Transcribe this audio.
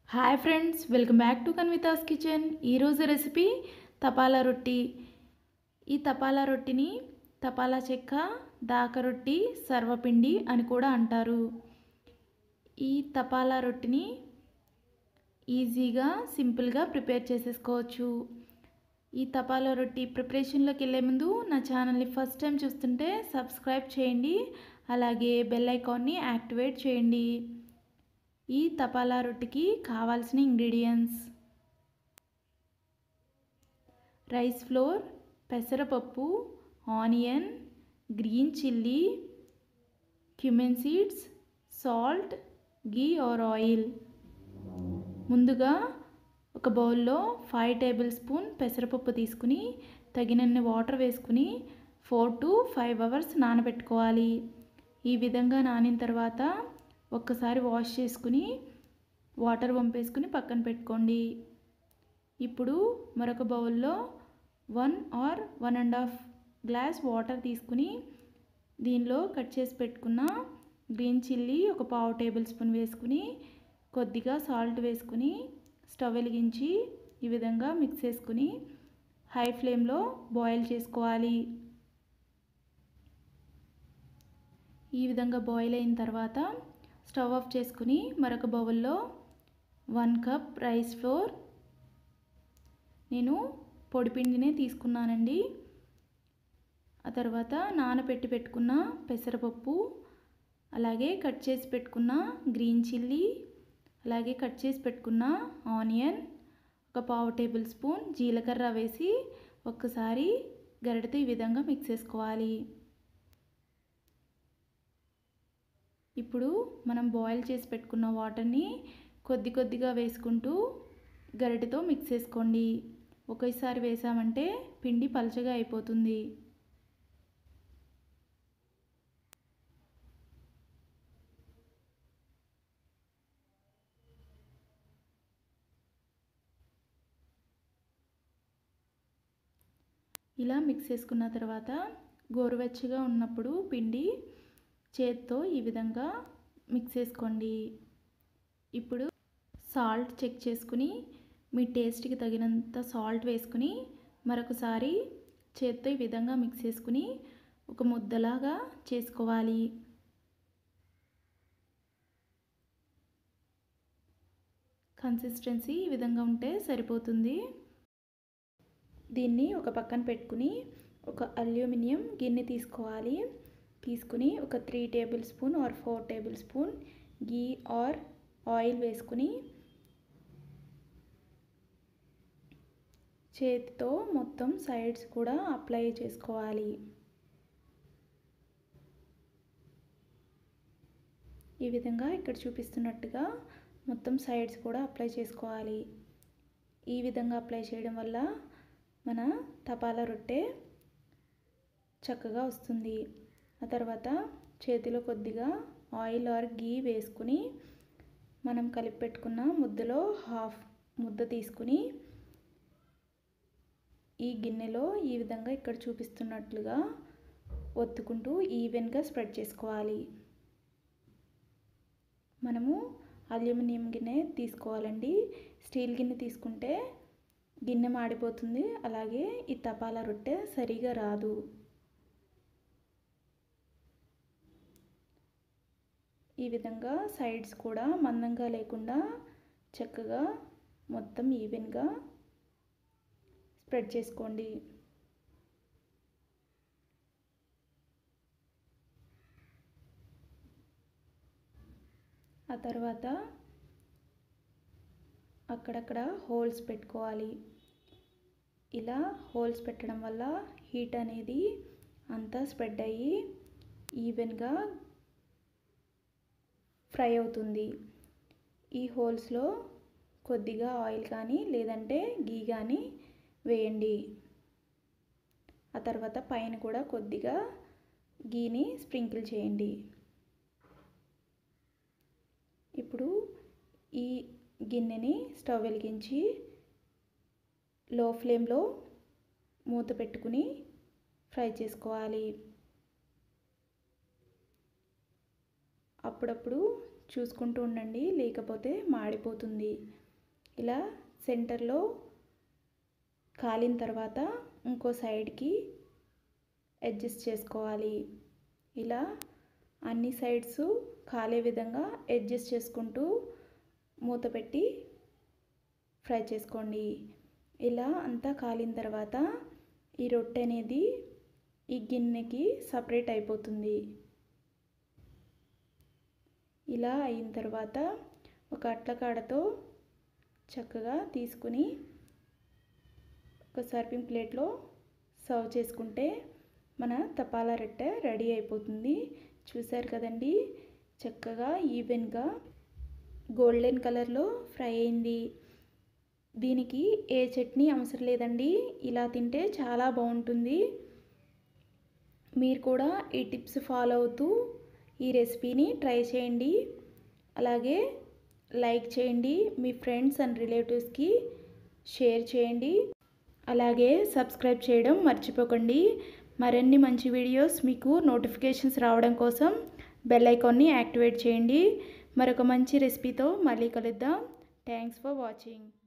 hi friends welcome back to Kanvitha's kitchen ఈరోజు recipe తపాలా రొట్టి ఈ తపాలా రొట్టిని తపాలా చెక్క దాక రొట్టి సర్వపిండి అని కూడా అంటారు ఈ తపాలా రొట్టిని ఈజీగా సింపుల్గా ప్రిపేర్ చేసేసుకోవచ్చు ఈ తపాలా రొట్టి ప్రిపరేషన్లోకి వెళ్ళే ముందు నా ఛానల్ని ఫస్ట్ టైం చూస్తుంటే సబ్స్క్రైబ్ చేయండి అలాగే బెల్ ఐకాన్ని యాక్టివేట్ చేయండి ఈ తపాలా రొట్టికి కావాల్సిన ఇంగ్రీడియంట్స్ రైస్ ఫ్లోర్ పెసరపప్పు onion green chilli cumin seeds salt ghee or oil ముందుగా ఒక బౌల్లో ఫైవ్ టేబుల్ స్పూన్ పెసరపప్పు తీసుకుని తగినన్ని వాటర్ వేసుకుని ఫోర్ టు ఫైవ్ అవర్స్ నానబెట్టుకోవాలి ఈ విధంగా నానిన తర్వాత ఒక్కసారి వాష్ చేసుకుని వాటర్ పంపేసుకుని పక్కన పెట్టుకోండి ఇప్పుడు మరొక బౌల్లో one or one and half glass water తీసుకుని దీనిలో కట్ చేసి పెట్టుకున్న గ్రీన్ చిల్లీ ఒక పావు టేబుల్ స్పూన్ వేసుకుని కొద్దిగా సాల్ట్ వేసుకుని స్టవ్ వెలిగించి ఈ విధంగా మిక్స్ చేసుకుని హై ఫ్లేమ్లో బాయిల్ చేసుకోవాలి ఈ విధంగా బాయిల్ అయిన తర్వాత స్టవ్ ఆఫ్ చేసుకుని మరొక బౌల్లో వన్ కప్ రైస్ ఫ్లోర్ నేను పొడిపిండినే తీసుకున్నానండి ఆ తర్వాత నానబెట్టి పెట్టుకున్న పెసరపప్పు అలాగే కట్ చేసి పెట్టుకున్న గ్రీన్ చిల్లీ అలాగే కట్ చేసి పెట్టుకున్న ఆనియన్ ఒక పావు టేబుల్ స్పూన్ జీలకర్ర వేసి ఒక్కసారి గరిటతో ఈ విధంగా మిక్స్ చేసుకోవాలి ఇప్పుడు మనం బాయిల్ చేసి పెట్టుకున్న వాటర్ని కొద్ది కొద్దిగా వేసుకుంటూ గరిటెతో మిక్స్ చేసుకోండి ఒకేసారి వేసామంటే పిండి పలచగా అయిపోతుంది ఇలా మిక్స్ చేసుకున్న తర్వాత గోరువెచ్చగా ఉన్నప్పుడు పిండి చేత్తో ఈ విధంగా మిక్స్ చేసుకోండి ఇప్పుడు సాల్ట్ చెక్ చేసుకుని మీ టేస్ట్కి తగినంత సాల్ట్ వేసుకుని మరొకసారి చేత్తో ఈ విధంగా మిక్స్ చేసుకుని ఒక ముద్దలాగా చేసుకోవాలి కన్సిస్టెన్సీ ఈ విధంగా ఉంటే సరిపోతుంది దీన్ని ఒక పక్కన పెట్టుకుని ఒక అల్యూమినియం గిన్నె తీసుకోవాలి తీసుకుని ఒక three table spoon or four table spoon ghee or oil వేసుకుని చేతితో మొత్తం సైడ్స్ కూడా అప్లై చేసుకోవాలి ఈ విధంగా ఇక్కడ చూపిస్తున్నట్టుగా మొత్తం సైడ్స్ కూడా అప్లై చేసుకోవాలి ఈ విధంగా అప్లై చేయడం వల్ల మన తపాలా రొట్టె చక్కగా వస్తుంది ఆ తర్వాత చేతిలో కొద్దిగా ఆయిల్ ఆర్ గీ వేసుకుని మనం కలిపి పెట్టుకున్న ముద్దలో హాఫ్ ముద్ద తీసుకుని ఈ గిన్నెలో ఈ విధంగా ఇక్కడ చూపిస్తున్నట్లుగా ఒత్తుకుంటూ ఈవెన్గా స్ప్రెడ్ చేసుకోవాలి మనము అల్యూమినియం గిన్నె తీసుకోవాలండి స్టీల్ గిన్నె తీసుకుంటే గిన్నె మాడిపోతుంది అలాగే ఈ తపాలా రొట్టె సరిగా రాదు ఈ విధంగా సైడ్స్ కూడా మందంగా లేకుండా చక్కగా మొత్తం ఈవెన్గా స్ప్రెడ్ చేసుకోండి ఆ తర్వాత అక్కడక్కడ హోల్స్ పెట్టుకోవాలి ఇలా హోల్స్ పెట్టడం వల్ల హీట్ అనేది అంతా స్ప్రెడ్ అయ్యి ఈవెన్గా ఫ్రై అవుతుంది ఈ హోల్స్లో కొద్దిగా ఆయిల్ కానీ లేదంటే గీ కానీ వేయండి ఆ తర్వాత పైన కూడా కొద్దిగా గీని స్ప్రింకిల్ చేయండి ఇప్పుడు ఈ గిన్నెని స్టవ్ వెలిగించి లో ఫ్లేమ్లో మూత పెట్టుకుని ఫ్రై చేసుకోవాలి అప్పుడప్పుడు చూసుకుంటూ ఉండండి లేకపోతే మాడిపోతుంది ఇలా సెంటర్లో కాలిన తర్వాత ఇంకో సైడ్కి అడ్జస్ట్ చేసుకోవాలి ఇలా అన్ని సైడ్స్ కాలే విధంగా అడ్జస్ట్ చేసుకుంటూ మూత పెట్టి ఫ్రై చేసుకోండి ఇలా అంతా కాలిన తర్వాత ఈ రొట్టె అనేది ఈ గిన్నెకి సపరేట్ అయిపోతుంది ఇలా అయిన తర్వాత ఒక అట్లకాడతో చక్కగా తీసుకుని ఒక సర్వింగ్ ప్లేట్లో సర్వ్ చేసుకుంటే మన తపాలా రొట్టె రెడీ అయిపోతుంది చూసారు కదండి చక్కగా ఈవెన్గా గోల్డెన్ కలర్లో ఫ్రై అయింది దీనికి ఏ చట్నీ అవసరం లేదండి ఇలా తింటే చాలా బాగుంటుంది మీరు కూడా ఈ టిప్స్ ఫాలో అవుతూ ఈ రెసిపీని ట్రై చేయండి అలాగే లైక్ చేయండి మీ ఫ్రెండ్స్ అండ్ రిలేటివ్స్కి షేర్ చేయండి అలాగే సబ్స్క్రైబ్ చేయడం మర్చిపోకండి మరిన్ని మంచి వీడియోస్ మీకు నోటిఫికేషన్స్ రావడం కోసం బెల్ ఐకాన్ని యాక్టివేట్ చేయండి మరొక మంచి రెసిపీతో మళ్ళీ కలుద్దాం థ్యాంక్స్ ఫర్ వాచింగ్